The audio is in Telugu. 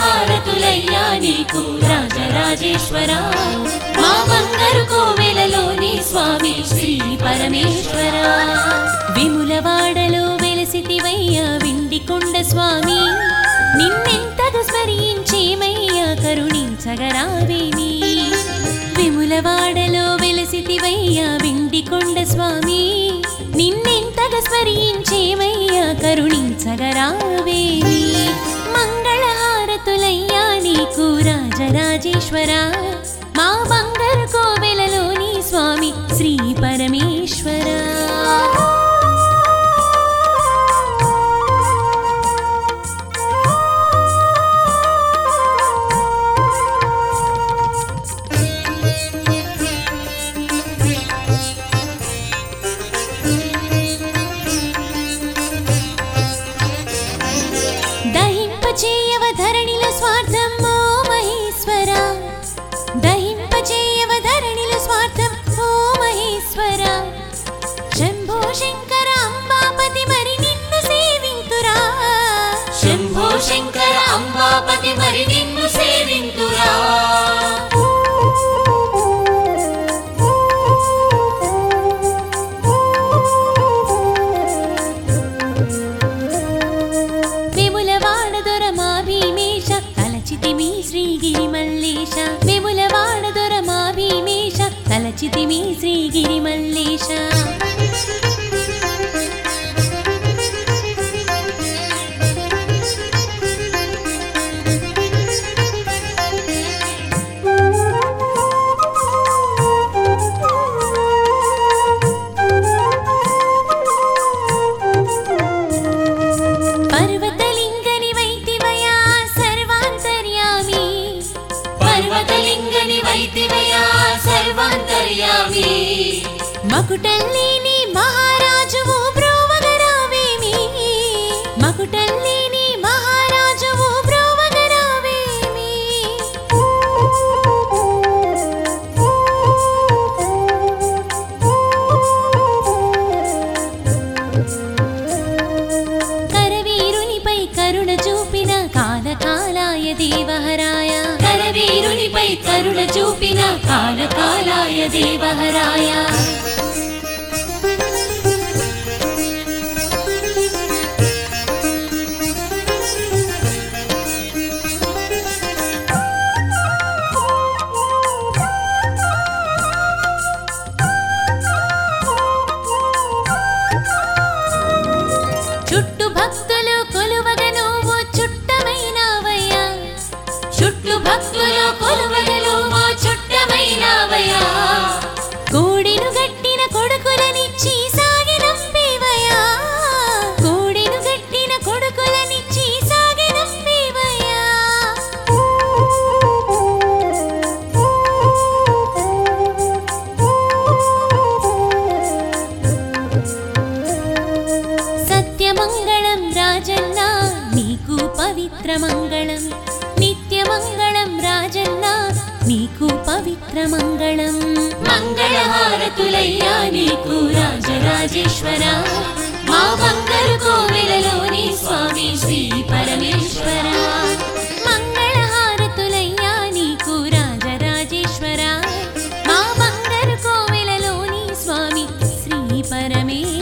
మంగళహారతులయ్యా నీకు రాజరాజేశ్వర మా బంగారు కోవెలలోని స్వామి శ్రీ పరమేశ్వర విములవాడలో వెలసితివయ్యా విండికొండ స్వామి నిన్నెంతగా స్మరించేమయ్యా కరుణించగరావేమి విములవాడలో వెలసితివయ్యా విండికొండ స్వామి నిన్నెంతగా స్మరించేమయ్యా కరుణించగరావేమి మంగళహారతులయ్యా నీకు రాజరాజేశ్వర మా బంగారు కోవెలలోని స్వామి శ్రీ పరమేశ్వర దహింపచేయవ ధరణిల స్వార్థం ఓ మహేశ్వర దహింపచేయవ ధరణిల స్వార్థం ఓ మహేశ్వర శంభో శంకర అంబాపతి మరి నిన్ను సేవింతురా శంభో శంకర అంబాపతి మరి నిన్ను సేవింతురా విములవాడ దొర మా భీమేశ తలచితి మీ శ్రీగిరి మల్లేశ విములవాడ దొర మా భీమేశ తలచితి మీ శ్రీగిరి మల్లేశ పర్వతలింగని వైతివయా సర్వాంతర్యామి పర్వతలింగని వైతివయా సర్వాంతర్యామి మకుటల్లేని మహారాజువు బ్రోవగరావేమి మకుటల్లేని మహారాజువు బ్రోవగరావేమి కరవీరునిపై కరుణ చూపిన కాలకాలాయ దేవహరాయ కరవీరునిపై కరుణ చూపిన కాలకాలాయ దేవహరాయ చుట్టు భక్తులు కొలువగ నువ్వు చుట్టమైనవయ్యా చుట్లు భక్తులు కొలువగలు మా చుట్టమైనవయా కోడెను గట్టిన కొడుకులనిచ్చి సాగినంపేవయ్యా కోడెను గట్టిన కొడుకులనిచ్చి సాగినంపేవయ్యా సత్యమంగళం రాజన్న నీకు పవిత్ర మంగళం నిత్యమంగళం రాజన్న నీకు పవిత్ర మంగళం మంగళహారతులయ్యా నీకు రాజరాజేశ్వర మా బంగారు కోవెలలోని స్వామి శ్రీ పరమేశ్వర మంగళహారతులయ్యా నీకు రాజరాజేశ్వర మా బంగారు కోవెలలోని స్వామి శ్రీ పరమేశ్వర